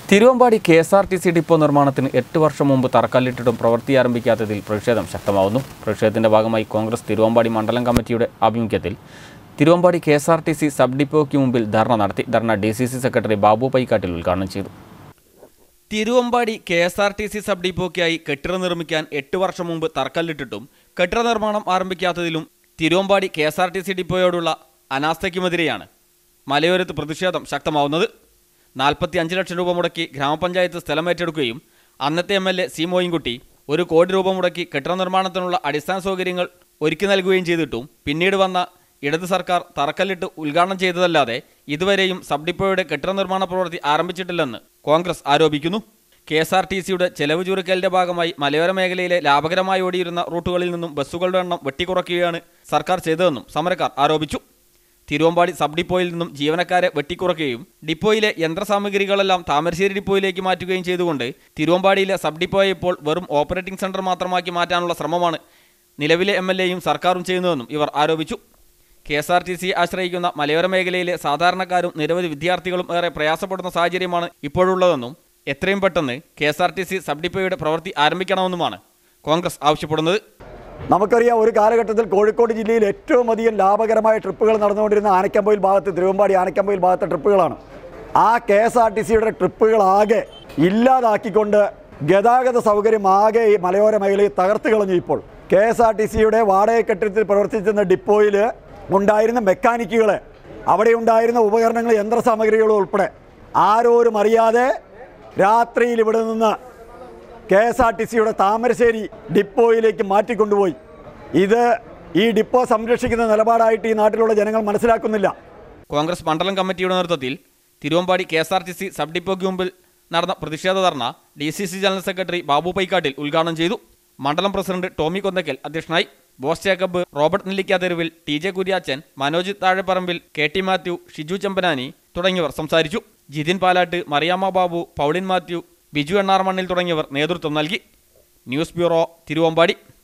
Thiruvambady K S R T C depot നിർമ്മാണത്തിന് എട്ട് വർഷം മുമ്പ് തറക്കല്ലിട്ടിട്ടും പ്രവൃത്തി ആരംഭിക്കാത്തതിൽ പ്രതിഷേധം ശക്തമാവുന്നു പ്രതിഷേധത്തിന്റെ ഭാഗമായി കോൺഗ്രസ് തിരുവമ്പാടി മണ്ഡലം കമ്മിറ്റിയുടെ ആഭിമുഖ്യത്തിൽ Thiruvambady K S R T C sub ഡിപ്പോയ്ക്ക് മുമ്പിൽ ധർണ നടത്തി ധർണ D C C secretary Babu Paikkattil ഉദ്ഘാടനം ചെയ്തു Thiruvambady K S R T C sub ഡിപ്പോയ്ക്കായി കെട്ടിടം നിർമ്മിക്കാൻ എട്ട് വർഷം മുമ്പ് തറക്കല്ലിട്ടിട്ടും കെട്ടിട നിർമ്മാണം ആരംഭിക്കാത്തതിലും Thiruvambady K S R T C ഡിപ്പോയോടുള്ള അനാസ്ഥയ്ക്കുമെതിരെയാണ് മലയോരത്ത് പ്രതിഷേധം ശക്തമാവുന്നത് നാൽപ്പത്തി അഞ്ച് ലക്ഷം രൂപ മുടക്കി ഗ്രാമപഞ്ചായത്ത് സ്ഥലം ഏറ്റെടുക്കുകയും അന്നത്തെ M L A C Moyinkutty ഒരു കോടി രൂപ മുടക്കി കെട്ടിട നിർമ്മാണത്തിനുള്ള അടിസ്ഥാന സൗകര്യങ്ങൾ ഒരുക്കി നൽകുകയും ചെയ്തിട്ടും പിന്നീട് വന്ന ഇടത് സർക്കാർ തറക്കല്ലിട്ട് ഉദ്ഘാടനം ചെയ്തതല്ലാതെ ഇതുവരെയും സബ് ഡിപ്പോയുടെ കെട്ടിട നിർമ്മാണ പ്രവൃത്തി ആരംഭിച്ചിട്ടില്ലെന്ന് കോൺഗ്രസ് ആരോപിക്കുന്നു കെ എസ് ആർ ടി സിയുടെ ചെലവ് ചുരുക്കലിന്റെ ഭാഗമായി മലയോര മേഖലയിലെ ലാഭകരമായി ഓടിയിരുന്ന റൂട്ടുകളിൽ നിന്നും ബസ്സുകളുടെ എണ്ണം വെട്ടിക്കുറയ്ക്കുകയാണ് സർക്കാർ ചെയ്തതെന്നും സമരക്കാർ ആരോപിച്ചു തിരുവമ്പാടി സബ് ഡിപ്പോയിൽ നിന്നും ജീവനക്കാരെ വെട്ടിക്കുറയ്ക്കുകയും ഡിപ്പോയിലെ യന്ത്രസാമഗ്രികളെല്ലാം താമരശ്ശേരി ഡിപ്പോയിലേക്ക് മാറ്റുകയും ചെയ്തുകൊണ്ട് തിരുവമ്പാടിയിലെ സബ് ഡിപ്പോയെ ഇപ്പോൾ വെറും ഓപ്പറേറ്റിംഗ് സെന്റർ മാത്രമാക്കി മാറ്റാനുള്ള ശ്രമമാണ് നിലവിലെ എം എൽ എയും സർക്കാരും ചെയ്യുന്നതെന്നും ഇവർ ആരോപിച്ചു K S R T C ആശ്രയിക്കുന്ന മലയോര മേഖലയിലെ സാധാരണക്കാരും നിരവധി വിദ്യാർത്ഥികളും ഏറെ പ്രയാസപ്പെടുന്ന സാഹചര്യമാണ് ഇപ്പോഴുള്ളതെന്നും എത്രയും പെട്ടെന്ന് K S R T C sub ഡിപ്പോയുടെ പ്രവൃത്തി ആരംഭിക്കണമെന്നുമാണ് കോൺഗ്രസ് ആവശ്യപ്പെടുന്നത് നമുക്കറിയാം ഒരു കാലഘട്ടത്തിൽ കോഴിക്കോട് ജില്ലയിൽ ഏറ്റവും അധികം ലാഭകരമായ ട്രിപ്പുകൾ നടന്നുകൊണ്ടിരുന്ന ആനക്കമ്പയിൽ ഭാഗത്ത് തിരുവമ്പാടി ആനക്കമ്പയിൽ ഭാഗത്തെ ട്രിപ്പുകളാണ് ആ കെ എസ് ആർ ടി സിയുടെ ട്രിപ്പുകളാകെ ഇല്ലാതാക്കിക്കൊണ്ട് ഗതാഗത സൗകര്യം ആകെ ഈ മലയോര മേഖലയിൽ തകർത്ത് കളഞ്ഞു ഇപ്പോൾ കെ എസ് ആർ ടി സിയുടെ വാടക കെട്ടിടത്തിൽ പ്രവർത്തിച്ചിരുന്ന ഡിപ്പോയിൽ ഉണ്ടായിരുന്ന മെക്കാനിക്കുകളെ അവിടെ ഉണ്ടായിരുന്ന ഉപകരണങ്ങൾ യന്ത്രസാമഗ്രികൾ ഉൾപ്പെടെ ആരോരും അറിയാതെ രാത്രിയിൽ ഇവിടെ നിന്ന് കെ എസ് ആർ ടി സിയുടെ താമരശ്ശേരി ഡിപ്പോയിലേക്ക് മാറ്റിക്കൊണ്ടുപോയി ഇത് ഈ ഡിപ്പോ സംരക്ഷിക്കുന്ന നിലപാടായിട്ട് ഈ നാട്ടിലുള്ള ജനങ്ങൾ മനസ്സിലാക്കുന്നില്ല കോൺഗ്രസ് മണ്ഡലം കമ്മിറ്റിയുടെ നേതൃത്വത്തിൽ Thiruvambady K S R T C sub ഡിപ്പോയ്ക്ക് മുമ്പിൽ നടന്ന പ്രതിഷേധ ധർണ D C C general secretary Babu Paikkattil ഉദ്ഘാടനം ചെയ്തു മണ്ഡലം പ്രസിഡന്റ് ടോമി കൊന്തക്കൽ അധ്യക്ഷനായി Bose Jacob Robert Nellikkatheruvil T J Kuriachan Manoj Thazheparambil K T Mathew Shiju Chempanani തുടങ്ങിയവർ സംസാരിച്ചു ജിതിൻ പാലാട്ട് മറിയാമ്മ ബാബു പൗളിൻ മാത്യു ബിജു എണ്ണാർമണ്ണിൽ തുടങ്ങിയവർ നേതൃത്വം നൽകി ന്യൂസ് ബ്യൂറോ തിരുവമ്പാടി